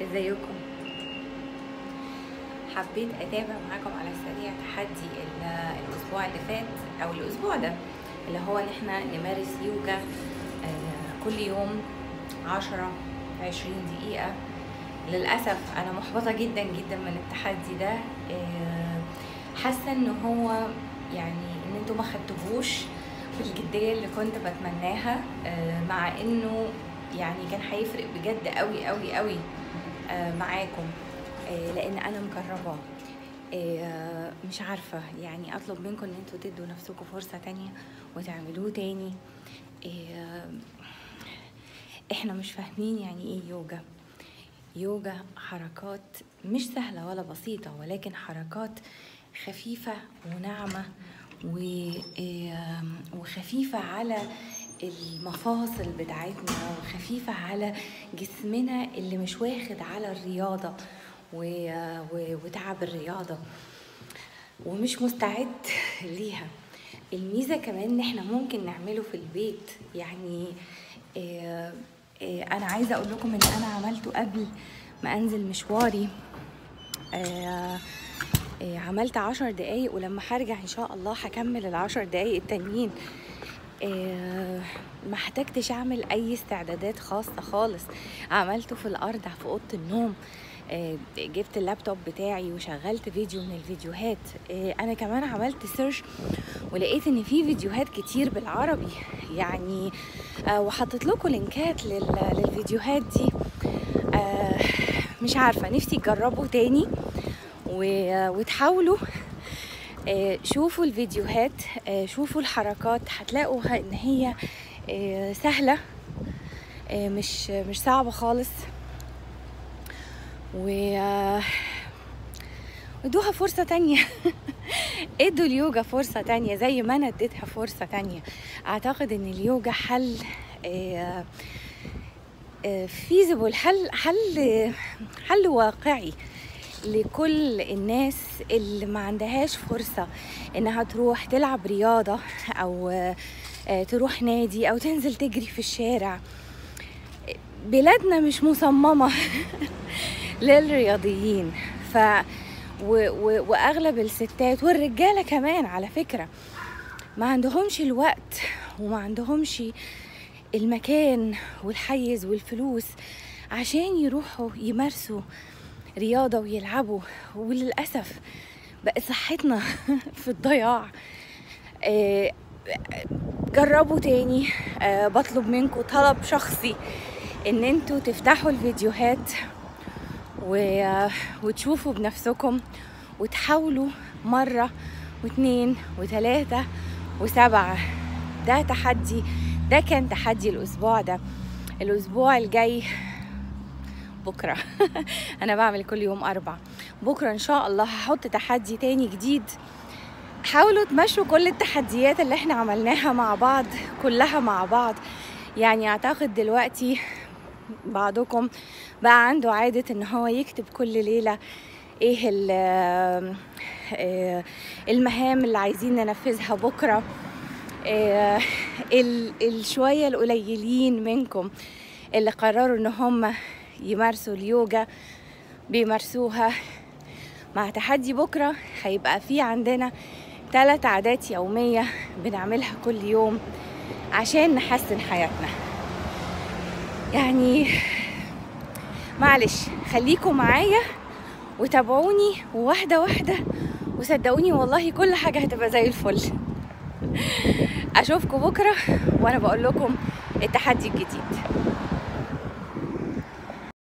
ازيكم حبيت اتابع معاكم على السريع تحدي ال- الاسبوع اللي فات او الاسبوع ده اللي هو ان احنا نمارس يوجا آه، كل يوم عشرة عشرين دقيقة للأسف أنا محبطة جدا جدا من التحدي ده آه، حاسة إن هو يعني إن انتوا ما خدتوهوش بالجدية اللي كنت بتمناها آه، مع إنه يعني كان هيفرق بجد قوي قوي قوي آه، معاكم آه، لان انا مجرباه آه، مش عارفة يعني اطلب منكم ان انتوا تدوا نفسكم فرصة تانية وتعملوه تاني آه، احنا مش فاهمين يعني ايه يوجا يوجا حركات مش سهلة ولا بسيطة ولكن حركات خفيفة وناعمة و... آه، وخفيفة على المفاصل بتاعتنا وخفيفة على جسمنا اللي مش واخد على الرياضة و... و... وتعب الرياضة ومش مستعد ليها الميزة كمان ان احنا ممكن نعمله في البيت يعني آه، آه، انا عايزة اقول لكم ان انا عملته قبل ما انزل مشواري آه، آه، عملت عشر دقايق ولما هرجع ان شاء الله هكمل العشر دقايق التانيين آه، ما احتجتش اعمل اي استعدادات خاصة خالص عملته في الارض في اوضة النوم آه، جبت اللابتوب بتاعي وشغلت فيديو من الفيديوهات آه، انا كمان عملت سيرش ولقيت ان في فيديوهات كتير بالعربي يعني آه، وحطيت لكم لينكات لل- للفيديوهات دي آه، مش عارفة نفسي تجربوا تاني و- وتحاولوا آه، شوفوا الفيديوهات آه، شوفوا الحركات هتلاقوا ه- ان هي آه، سهلة آه، مش مش صعبة خالص و آه، ادوها فرصة تانية ادوا اليوجا فرصة تانية زي ما انا اديتها فرصة تانية اعتقد ان اليوجا حل فيزبل حل حل حل واقعي لكل الناس اللي ما عندهاش فرصة انها تروح تلعب رياضة او آه، تروح نادي او تنزل تجري في الشارع بلادنا مش مصممة للرياضيين ف و... و... واغلب الستات والرجاله كمان على فكره ما عندهمش الوقت وما عندهمش المكان والحيز والفلوس عشان يروحوا يمارسوا رياضه ويلعبوا وللاسف بقت صحتنا في الضياع آه، جربوا تاني آه، بطلب منكم طلب شخصي ان انتوا تفتحوا الفيديوهات و... وتشوفوا بنفسكم وتحاولوا مرة واتنين وتلاتة وسبعة ده تحدي ده كان تحدي الأسبوع ده الأسبوع الجاي بكرة أنا بعمل كل يوم أربع بكرة إن شاء الله هحط تحدي تاني جديد حاولوا تمشوا كل التحديات اللي احنا عملناها مع بعض كلها مع بعض يعني اعتقد دلوقتي بعضكم بقى عنده عادة ان هو يكتب كل ليلة ايه ال- آه، المهام اللي عايزين ننفذها بكرة آه، ال- الشوية القليلين منكم اللي قرروا ان هم يمارسوا اليوجا بيمارسوها مع تحدي بكرة هيبقى في عندنا ثلاث عادات يومية بنعملها كل يوم عشان نحسن حياتنا يعني معلش خليكم معايا وتابعوني واحدة واحدة وصدقوني والله كل حاجة هتبقى زي الفل أشوفكم بكرة وأنا بقول لكم التحدي الجديد